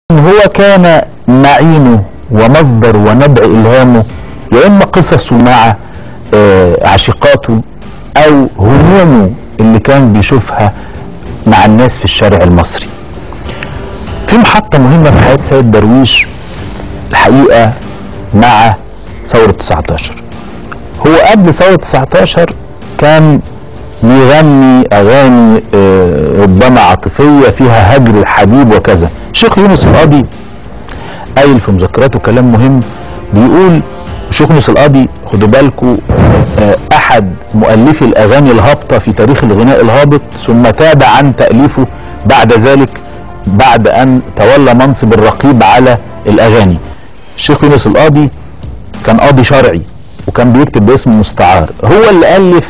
هو كان معينه ومصدر ونبع إلهامه يا إما قصصه مع آه، عشيقاته أو همومه اللي كان بيشوفها مع الناس في الشارع المصري في محطة مهمة في حياة سيد درويش الحقيقة مع ثورة 19 هو قبل ثورة 19 كان بيغني أغاني آه، ربما عاطفية فيها هجر الحبيب وكذا الشيخ يونس القاضي قايل في مذكراته كلام مهم بيقول الشيخ يونس القاضي خدوا بالكم آه، أحد مؤلفي الأغاني الهابطة في تاريخ الغناء الهابط ثم تاب عن تأليفه بعد ذلك بعد أن تولى منصب الرقيب على الأغاني الشيخ يونس القاضي كان قاضي شرعي وكان بيكتب باسم مستعار هو اللي ألف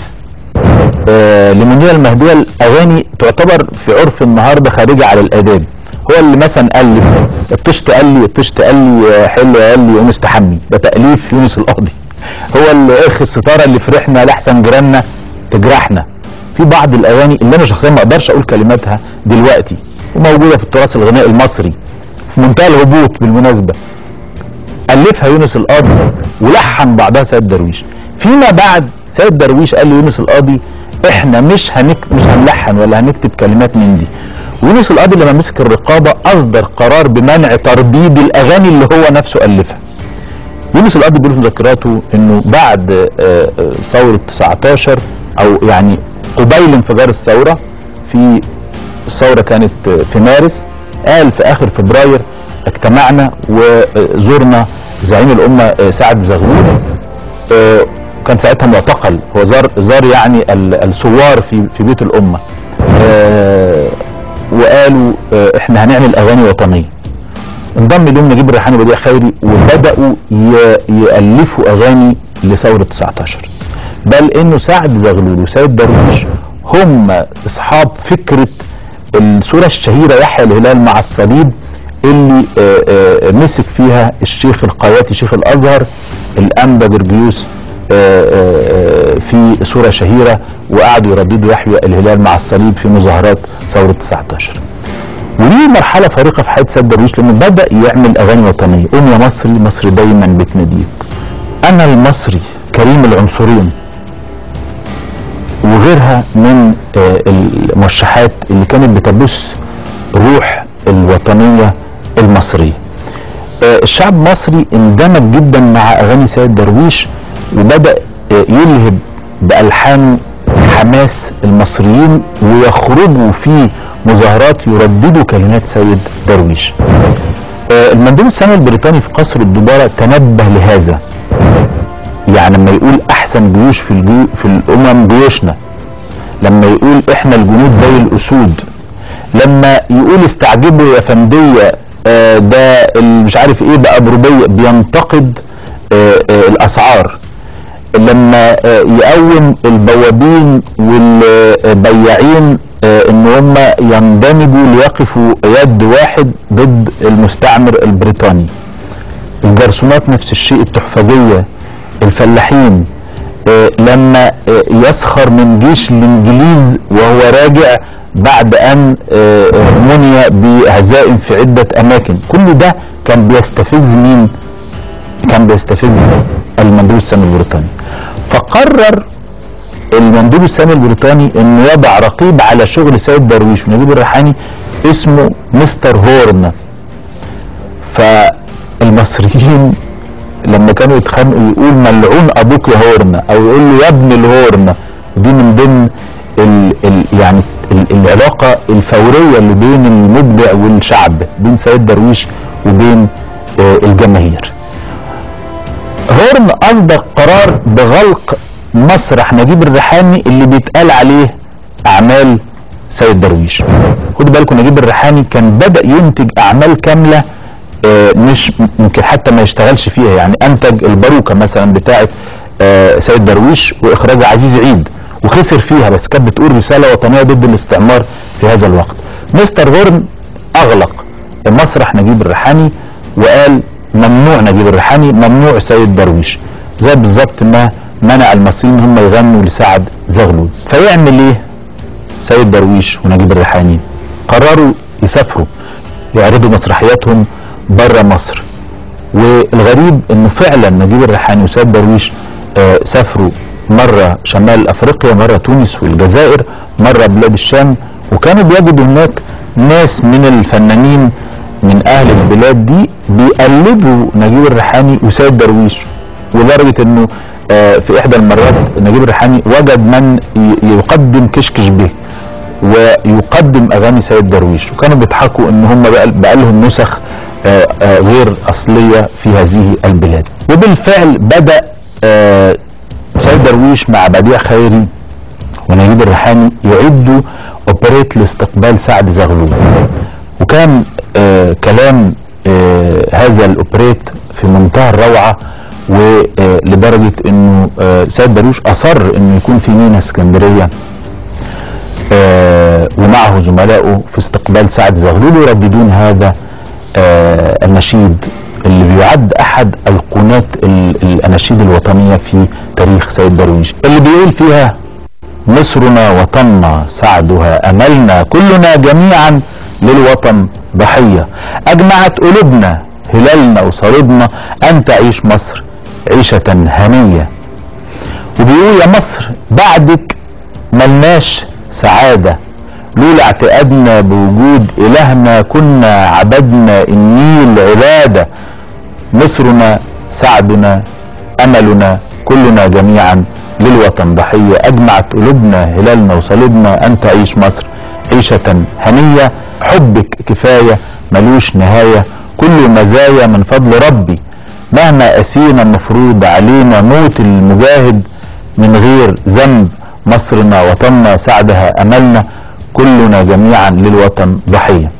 آه، لمنير المهدية الأغاني تعتبر في عرف النهاردة خارجة على الآداب هو اللي مثلا ألف الطشت قال لي الطشت قال لي آه، حلو قال لي يونس تحمي ده تأليف يونس القاضي هو اللي اخ الستارة اللي فرحنا لأحسن جيراننا تجرحنا في بعض الأغاني اللي أنا شخصيا ما أقدرش أقول كلماتها دلوقتي وموجودة في التراث الغنائي المصري في منتهى الهبوط بالمناسبة ألفها يونس القاضي ولحن بعدها سيد درويش فيما بعد سيد درويش قال ليونس القاضي احنا مش هنك مش هنلحن ولا هنكتب كلمات من دي ويونس القاضي لما مسك الرقابة أصدر قرار بمنع ترديد الأغاني اللي هو نفسه ألفها يونس القاضي بيقول في مذكراته انه بعد آه، آه، ثورة 19 او يعني قبيل انفجار الثورة في الثورة كانت آه، في مارس قال في اخر فبراير اجتمعنا وزورنا زعيم الامة آه، سعد زغلول آه، كان ساعتها معتقل هو زار زار يعني ال- الثوار في في بيت الامه آه، وقالوا آه، احنا هنعمل اغاني وطنيه انضم لهم نجيب الريحاني وبديع خيري وبداوا ي- يالفوا اغاني لثوره 19 بل انه سعد زغلول وسيد درويش هم اصحاب فكره الصوره الشهيره يحيى الهلال مع الصليب اللي آه، آه، مسك فيها الشيخ القياتي شيخ الازهر الانبا جرجيوس آه، آه، آه، في صوره شهيره وقعدوا يرددوا يحيى الهلال مع الصليب في مظاهرات ثوره 19 ودي مرحلة فارقة في حياة سيد درويش لأنه بدأ يعمل أغاني وطنية قوم يا مصري مصر دايما بتناديك أنا المصري كريم العنصرين وغيرها من آه، المرشحات اللي كانت بتبث روح الوطنية المصرية آه، الشعب المصري اندمج جدا مع أغاني سيد درويش وبدأ آه، يلهب بألحان حماس المصريين ويخرجوا في مظاهرات يرددوا كلمات سيد درويش آه، المندوب السامي البريطاني في قصر الدبارة تنبه لهذا يعني لما يقول احسن جيوش في الجيو في الامم جيوشنا لما يقول احنا الجنود زي الاسود لما يقول استعجبوا يا فنديه آه، ده ال- مش عارف ايه بقى بروبيه بينتقد آه، آه، الاسعار لما آه، يقوم البوابين والبياعين آه، ان هم يندمجوا ليقفوا يد واحد ضد المستعمر البريطاني الجرسونات نفس الشيء التحفظية الفلاحين آه، لما آه، يسخر من جيش الانجليز وهو راجع بعد ان آه، آه، مني بهزائم في عدة اماكن كل ده كان بيستفز مين كان بيستفز المندوب السامي البريطاني فقرر المندوب السامي البريطاني انه يضع رقيب على شغل سيد درويش ونجيب الريحاني اسمه مستر هورن فالمصريين لما كانوا يتخانقوا يقول ملعون ابوك يا هورن او يقول له يا ابن الهورن دي من ضمن ال ال يعني ال العلاقه الفوريه اللي بين المبدع والشعب بين سيد درويش وبين آه الجماهير هورن اصدر قرار بغلق مسرح نجيب الريحاني اللي بيتقال عليه اعمال سيد درويش خدوا بالكم نجيب الريحاني كان بدا ينتج اعمال كامله آه، مش ممكن حتى ما يشتغلش فيها يعني انتج الباروكه مثلا بتاعه آه، سيد درويش واخراج عزيز عيد وخسر فيها بس كانت بتقول رساله وطنيه ضد الاستعمار في هذا الوقت مستر هورن اغلق مسرح نجيب الريحاني وقال ممنوع نجيب الريحاني ممنوع سيد درويش زي بالظبط ما منع المصريين هم يغنوا لسعد زغلول فيعمل ايه سيد درويش ونجيب الريحاني قرروا يسافروا يعرضوا مسرحياتهم بره مصر والغريب انه فعلا نجيب الريحاني وسيد درويش آه، سافروا مره شمال افريقيا مره تونس والجزائر مره بلاد الشام وكانوا بيجدوا هناك ناس من الفنانين من اهل البلاد دي بيقلدوا نجيب الريحاني وسيد درويش ولدرجه انه آه، في احدى المرات نجيب الريحاني وجد من ي- يقدم كشكش به ويقدم اغاني سيد درويش وكانوا بيضحكوا ان هم بقى بقى لهم نسخ آه، آه، غير اصليه في هذه البلاد وبالفعل بدا آه، سيد درويش مع بديع خيري ونجيب الريحاني يعدوا اوبريت لاستقبال سعد زغلول وكان آه كلام آه هذا الاوبريت في منتهى الروعه ولدرجه انه آه سيد درويش اصر انه يكون في مينا اسكندريه آه ومعه زملائه في استقبال سعد زغلول يرددون هذا آه النشيد اللي بيعد احد ايقونات ال- الاناشيد الوطنيه في تاريخ سيد درويش اللي بيقول فيها مصرنا وطننا سعدها املنا كلنا جميعا للوطن ضحيه اجمعت قلوبنا هلالنا وصليبنا ان تعيش مصر عيشه هنيه وبيقول يا مصر بعدك ملناش سعادة لولا اعتقادنا بوجود إلهنا كنا عبدنا النيل عبادة مصرنا سعدنا أملنا كلنا جميعا للوطن ضحية أجمعت قلوبنا هلالنا وصليبنا أن تعيش مصر عيشة هنية حبك كفاية ملوش نهاية كل مزايا من فضل ربي مهما أسينا مفروض علينا موت المجاهد من غير ذنب مصرنا وطننا سعدها أملنا كلنا جميعا للوطن ضحية